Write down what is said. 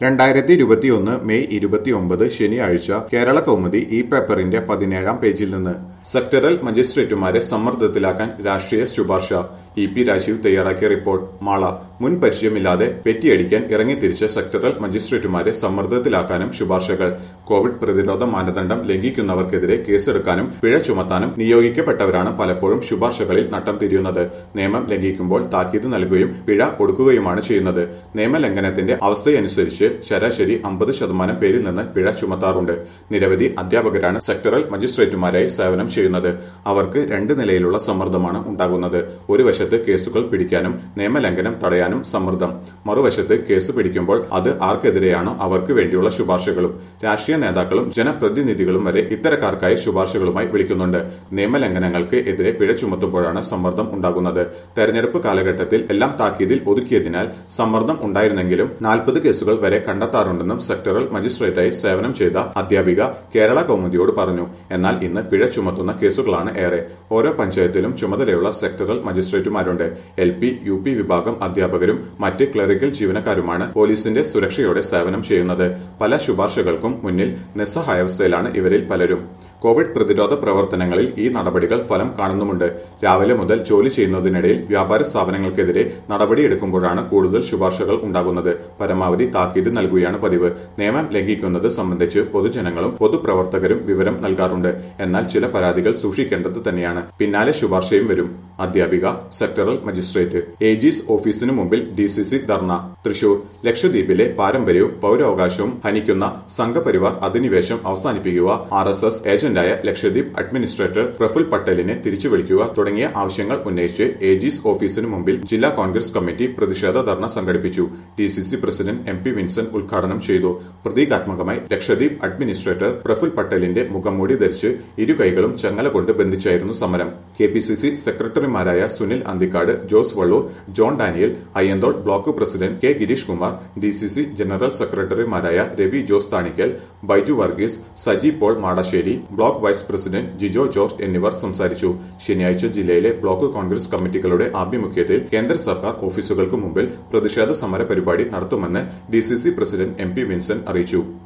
രണ്ടായിരത്തി ഇരുപത്തിയൊന്ന് മെയ് ഇരുപത്തിയൊമ്പത് ശനിയാഴ്ച കേരള കൗമുദി ഈ പേപ്പറിന്റെ പതിനേഴാം പേജിൽ നിന്ന് സെക്ടറൽ മജിസ്ട്രേറ്റുമാരെ സമ്മർദ്ദത്തിലാക്കാൻ രാഷ്ട്രീയ ശുപാർശ ഇ പി രാജീവ് തയ്യാറാക്കിയ റിപ്പോർട്ട് മാള മുൻ പരിചയമില്ലാതെ പെറ്റിയടിക്കാൻ ഇറങ്ങിത്തിരിച്ച സെക്ടറൽ മജിസ്ട്രേറ്റുമാരെ സമ്മർദ്ദത്തിലാക്കാനും ശുപാർശകൾ കോവിഡ് പ്രതിരോധ മാനദണ്ഡം ലംഘിക്കുന്നവർക്കെതിരെ കേസെടുക്കാനും പിഴ ചുമത്താനും നിയോഗിക്കപ്പെട്ടവരാണ് പലപ്പോഴും ശുപാർശകളിൽ നട്ടം തിരിയുന്നത് നിയമം ലംഘിക്കുമ്പോൾ താക്കീത് നൽകുകയും പിഴ കൊടുക്കുകയുമാണ് ചെയ്യുന്നത് നിയമലംഘനത്തിന്റെ അവസ്ഥയനുസരിച്ച് ശരാശരി അമ്പത് ശതമാനം പേരിൽ നിന്ന് പിഴ ചുമത്താറുണ്ട് നിരവധി അധ്യാപകരാണ് സെക്ടറൽ മജിസ്ട്രേറ്റുമാരായി സേവനം ചെയ്യുന്നത് അവർക്ക് രണ്ട് നിലയിലുള്ള സമ്മർദ്ദമാണ് ഉണ്ടാകുന്നത് ഒരു വശത്ത് കേസുകൾ പിടിക്കാനും നിയമലംഘനം തടയാനും സമ്മർദ്ദം മറുവശത്ത് കേസ് പിടിക്കുമ്പോൾ അത് ആർക്കെതിരെയാണോ അവർക്ക് വേണ്ടിയുള്ള ശുപാർശകളും രാഷ്ട്രീയ നേതാക്കളും ജനപ്രതിനിധികളും വരെ ഇത്തരക്കാർക്കായി ശുപാർശകളുമായി വിളിക്കുന്നുണ്ട് നിയമലംഘനങ്ങൾക്ക് എതിരെ പിഴ ചുമത്തുമ്പോഴാണ് സമ്മർദ്ദം ഉണ്ടാകുന്നത് തെരഞ്ഞെടുപ്പ് കാലഘട്ടത്തിൽ എല്ലാം താക്കീതിൽ ഒതുക്കിയതിനാൽ സമ്മർദ്ദം ഉണ്ടായിരുന്നെങ്കിലും നാൽപ്പത് കേസുകൾ വരെ കണ്ടെത്താറുണ്ടെന്നും സെക്ടറൽ മജിസ്ട്രേറ്റായി സേവനം ചെയ്ത അധ്യാപിക കേരള കൗമുദിയോട് പറഞ്ഞു എന്നാൽ ഇന്ന് പിഴ ചുമത്തുന്ന കേസുകളാണ് ഏറെ ഓരോ പഞ്ചായത്തിലും ചുമതലയുള്ള സെക്ടറൽ മജിസ്ട്രേറ്റുമാരുണ്ട് എൽ പി യു പി വിഭാഗം അധ്യാപകരും മറ്റ് ക്ലറിക്കൽ ജീവനക്കാരുമാണ് പോലീസിന്റെ സുരക്ഷയോടെ സേവനം ചെയ്യുന്നത് പല ശുപാർശകൾക്കും മുന്നിൽ നിസ്സഹായാവസ്ഥയിലാണ് ഇവരിൽ പലരും കോവിഡ് പ്രതിരോധ പ്രവർത്തനങ്ങളിൽ ഈ നടപടികൾ ഫലം കാണുന്നുമുണ്ട് രാവിലെ മുതൽ ജോലി ചെയ്യുന്നതിനിടയിൽ വ്യാപാര സ്ഥാപനങ്ങൾക്കെതിരെ നടപടിയെടുക്കുമ്പോഴാണ് കൂടുതൽ ശുപാർശകൾ ഉണ്ടാകുന്നത് പരമാവധി താക്കീത് നൽകുകയാണ് പതിവ് നിയമം ലംഘിക്കുന്നത് സംബന്ധിച്ച് പൊതുജനങ്ങളും പൊതുപ്രവർത്തകരും വിവരം നൽകാറുണ്ട് എന്നാൽ ചില പരാതികൾ സൂക്ഷിക്കേണ്ടത് തന്നെയാണ് പിന്നാലെ ശുപാർശയും വരും അധ്യാപിക സെക്ടറൽ മജിസ്ട്രേറ്റ് ഏജീസ് ഓഫീസിനു മുമ്പിൽ D C C dharna Thrissur ലക്ഷദ്വീപിലെ പാരമ്പര്യവും പൌരാവകാശവും ഹനിക്കുന്ന സംഘപരിവാർ അധിനിവേശം അവസാനിപ്പിക്കുക ആർ എസ് എസ് ഏജന്റായ ലക്ഷദ്വീപ് അഡ്മിനിസ്ട്രേറ്റർ പ്രഫുൽ പട്ടേലിനെ തിരിച്ചു വിളിക്കുക തുടങ്ങിയ ആവശ്യങ്ങൾ ഉന്നയിച്ച് ഏജീസ് ഓഫീസിനു മുമ്പിൽ ജില്ലാ കോൺഗ്രസ് കമ്മിറ്റി പ്രതിഷേധ ധർണ സംഘടിപ്പിച്ചു D C C president M P Vincent ഉദ്ഘാടനം ചെയ്തു പ്രതീകാത്മകമായി ലക്ഷദ്വീപ് അഡ്മിനിസ്ട്രേറ്റർ പ്രഫുൽ പട്ടേലിന്റെ മുഖംമൂടി ധരിച്ച് ഇരു കൈകളും ചങ്ങല കൊണ്ട് ബന്ധിച്ചായിരുന്നു സമരം കെ പി സി സി സെക്രട്ടറിമാരായ Sunil Anthikad Jose Vallur John Daniel Ayyanthole block president K Girish Kumar D C C general സെക്രട്ടറിമാരായ Ravi Jose Thanikkal Baiju Varghese Saji Paul Madasseri block vice president Jijo George എന്നിവർ സംസാരിച്ചു ശനിയാഴ്ച ജില്ലയിലെ ബ്ലോക്ക് കോൺഗ്രസ് കമ്മിറ്റികളുടെ ആഭിമുഖ്യത്തിൽ കേന്ദ്ര സർക്കാർ ഓഫീസുകൾക്ക് മുമ്പിൽ പ്രതിഷേധ സമര പരിപാടി നടത്തുമെന്ന് D president M P Vincent അറിയിച്ചു